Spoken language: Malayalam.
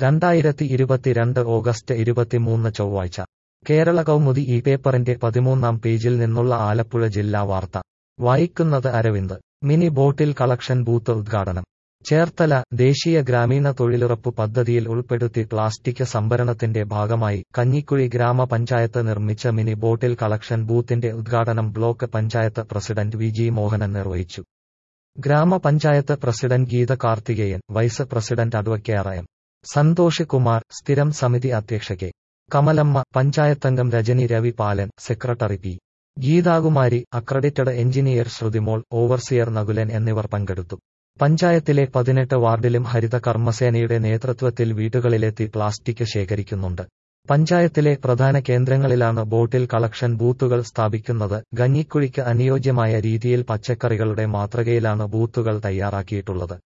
രണ്ടായിരത്തി ഇരുപത്തിരണ്ട് ഓഗസ്റ്റ് ഇരുപത്തിമൂന്ന് ചൊവ്വാഴ്ച കേരള കൗമുദി ഈ പേപ്പറിന്റെ പതിമൂന്നാം പേജിൽ നിന്നുള്ള ആലപ്പുഴ ജില്ലാ വാർത്ത വായിക്കുന്നത് Aravind mini bottle collection booth ഉദ്ഘാടനം ചേർത്തല ദേശീയ ഗ്രാമീണ തൊഴിലുറപ്പ് പദ്ധതിയിൽ ഉൾപ്പെടുത്തി പ്ലാസ്റ്റിക് സംഭരണത്തിന്റെ ഭാഗമായി കഞ്ഞിക്കുഴി ഗ്രാമപഞ്ചായത്ത് നിർമ്മിച്ച മിനി ബോട്ടിൽ കളക്ഷൻ ബൂത്തിന്റെ ഉദ്ഘാടനം block panchayat president V G Mohanan നിർവഹിച്ചു ഗ്രാമപഞ്ചായത്ത് president Geetha Karthikeyan vice president advocate M Santhosh Kumar സ്ഥിരം സമിതി അധ്യക്ഷ കെ കമലമ്മ പഞ്ചായത്തംഗം Rajani Ravi Palan secretary P Geethakumari accredited engineer Sruthimol overseer Nakulan എന്നിവർ പങ്കെടുത്തു പഞ്ചായത്തിലെ പതിനെട്ട് വാർഡിലും ഹരിത കർമ്മസേനയുടെ നേതൃത്വത്തിൽ വീടുകളിലെത്തി പ്ലാസ്റ്റിക് ശേഖരിക്കുന്നുണ്ട് പഞ്ചായത്തിലെ പ്രധാന കേന്ദ്രങ്ങളിലാണ് ബോട്ടിൽ കളക്ഷൻ ബൂത്തുകൾ സ്ഥാപിക്കുന്നത് ഗഞ്ഞിക്കുഴിക്ക് അനുയോജ്യമായ രീതിയിൽ പച്ചക്കറികളുടെ മാതൃകയിലാണ് ബൂത്തുകൾ തയ്യാറാക്കിയിട്ടുള്ളത്